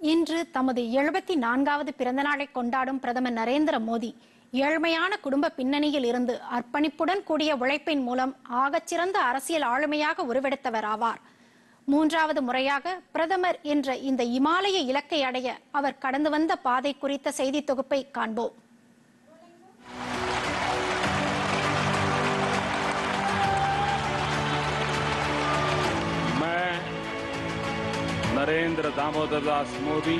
இன்று தமது எழுபத்தி நான்காவது பிறந்த நாளை கொண்டாடும் பிரதமர் நரேந்திர மோடி ஏழ்மையான குடும்ப பின்னணியில் இருந்து அர்ப்பணிப்புடன் கூடிய உழைப்பின் மூலம் ஆகச்சிறந்த அரசியல் ஆளுமையாக உருவெடுத்தவர் ஆவார் மூன்றாவது முறையாக பிரதமர் என்ற இந்த இமாலய இலக்கை அடைய அவர் கடந்து வந்த பாதை குறித்த செய்தி தொகுப்பை காண்போம் मैं नरेंद्र दामोदर दास मोदी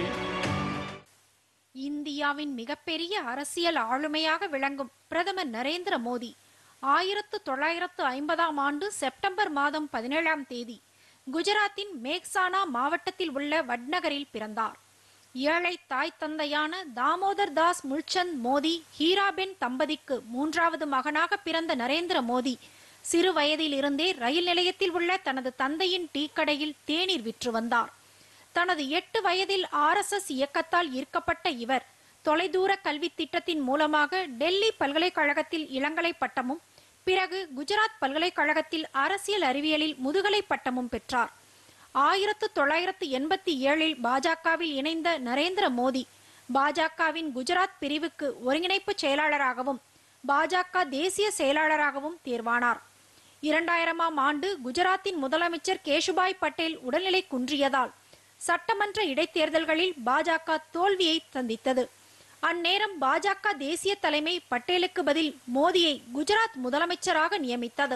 இந்தியாவின் மிகப்பெரிய அரசியல் ஆளுமையாக விளங்கும் பிரதமர் நரேந்திர மோடி ஆயிரத்து தொள்ளாயிரத்து ஐம்பதாம் ஆண்டு செப்டம்பர் மாதம் பதினேழாம் தேதி குஜராத்தின் மேக்சானா மாவட்டத்தில் உள்ள வட்நகரில் பிறந்தார் ஏழை தாய் தந்தையான தாமோதர் தாஸ் முல்சந்த் மோடி ஹீராபென் தம்பதிக்கு மூன்றாவது மகனாக பிறந்த நரேந்திர மோடி சிறு வயதில் இருந்தே ரயில் நிலையத்தில் உள்ள தனது தந்தையின் டீ கடையில் தேநீர் விற்று வந்தார் தனது எட்டு வயதில் ஆர்எஸ்எஸ் இயக்கத்தால் ஈர்க்கப்பட்ட இவர் தொலைதூர கல்வி திட்டத்தின் மூலமாக டெல்லி பல்கலைக்கழகத்தில் இளங்கலை பட்டமும் பிறகு குஜராத் பல்கலைக்கழகத்தில் அரசியல் அறிவியலில் முதுகலை பட்டமும் பெற்றார் ஆயிரத்து தொள்ளாயிரத்து எண்பத்தி ஏழில் பாஜகவில் இணைந்த நரேந்திர மோடி பாஜகவின் குஜராத் பிரிவுக்கு ஒருங்கிணைப்பு செயலாளராகவும் பாஜக தேசிய செயலாளராகவும் தேர்வானார் இரண்டாயிரமாம் ஆண்டு குஜராத்தின் முதலமைச்சர் கேஷுபாய் பட்டேல் உடல்நிலை குன்றியதால் சட்டமன்ற இடைத்தேர்தல்களில் பாஜக தோல்வியை சந்தித்தது அந்நேரம் பாஜக தேசிய தலைமை பட்டேலுக்கு பதில் மோடியை குஜராத் முதலமைச்சராக நியமித்தது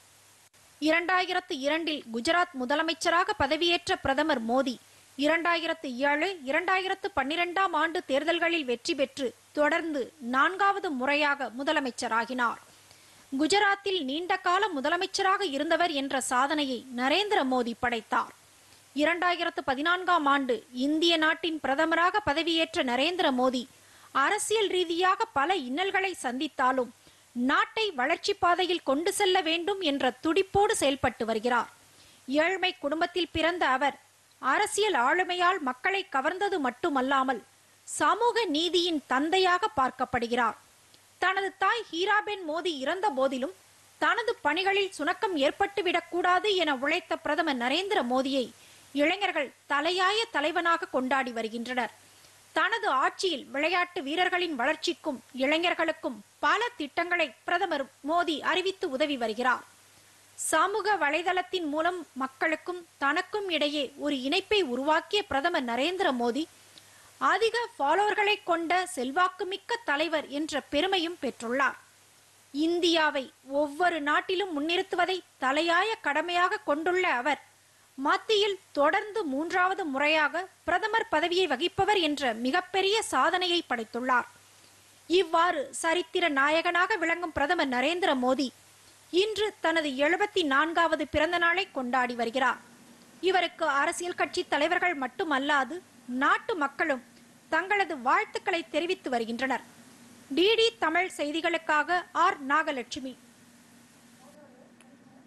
இரண்டாயிரத்து இரண்டில் குஜராத் முதலமைச்சராக பதவியேற்ற பிரதமர் மோடி இரண்டாயிரத்து ஏழு இரண்டாயிரத்து பன்னிரெண்டாம் ஆண்டு தேர்தல்களில் வெற்றி பெற்று தொடர்ந்து நான்காவது முறையாக முதலமைச்சராகினார் குஜராத்தில் நீண்ட கால முதலமைச்சராக இருந்தவர் என்ற சாதனையை நரேந்திர மோடி படைத்தார் இரண்டாயிரத்து பதினான்காம் ஆண்டு இந்திய நாட்டின் பிரதமராக பதவியேற்ற நரேந்திர மோடி அரசியல் ரீதியாக பல இன்னல்களை சந்தித்தாலும் நாட்டை வளர்ச்சி பாதையில் கொண்டு செல்ல வேண்டும் என்ற துடிப்போடு செயல்பட்டு வருகிறார் ஏழ்மை குடும்பத்தில் பிறந்த அவர் அரசியல் ஆளுமையால் மக்களை கவர்ந்தது மட்டுமல்லாமல் சமூக நீதியின் தந்தையாக பார்க்கப்படுகிறார் தனது தாய் ஹீராபென் மோடி இறந்த போதிலும் தனது பணிகளில் சுணக்கம் ஏற்பட்டுவிடக் கூடாது என உழைத்த பிரதமர் நரேந்திர மோடியை இளைஞர்கள் தலையாய தலைவனாக கொண்டாடி வருகின்றனர் தனது ஆட்சியில் விளையாட்டு வீரர்களின் வளர்ச்சிக்கும் இளைஞர்களுக்கும் பல திட்டங்களை பிரதமர் மோடி அறிவித்து உதவி வருகிறார் சமூக வலைதளத்தின் மூலம் மக்களுக்கும் தனக்கும் இடையே ஒரு இணைப்பை உருவாக்கிய பிரதமர் நரேந்திர மோடி அதிக ஃபாலோவர்களை கொண்ட செல்வாக்குமிக்க தலைவர் என்ற பெருமையும் பெற்றுள்ளார் இந்தியாவை ஒவ்வொரு நாட்டிலும் முன்னிறுத்துவதை தலையாய கடமையாக கொண்டுள்ள அவர் மத்தியில் தொடர்ந்து மூன்றாவது முறையாக பிரதமர் பதவியை வகிப்பவர் என்ற மிகப்பெரிய சாதனையை படைத்துள்ளார் இவ்வாறு சரித்திர நாயகனாக விளங்கும் பிரதமர் நரேந்திர மோடி இன்று தனது எழுபத்தி நான்காவது பிறந்த நாளை கொண்டாடி வருகிறார் இவருக்கு அரசியல் கட்சி தலைவர்கள் மட்டுமல்லாது நாட்டு மக்களும் தங்களது வாழ்த்துக்களை தெரிவித்து வருகின்றனர் டிடி தமிழ் செய்திகளுக்காக ஆர் நாகலட்சுமி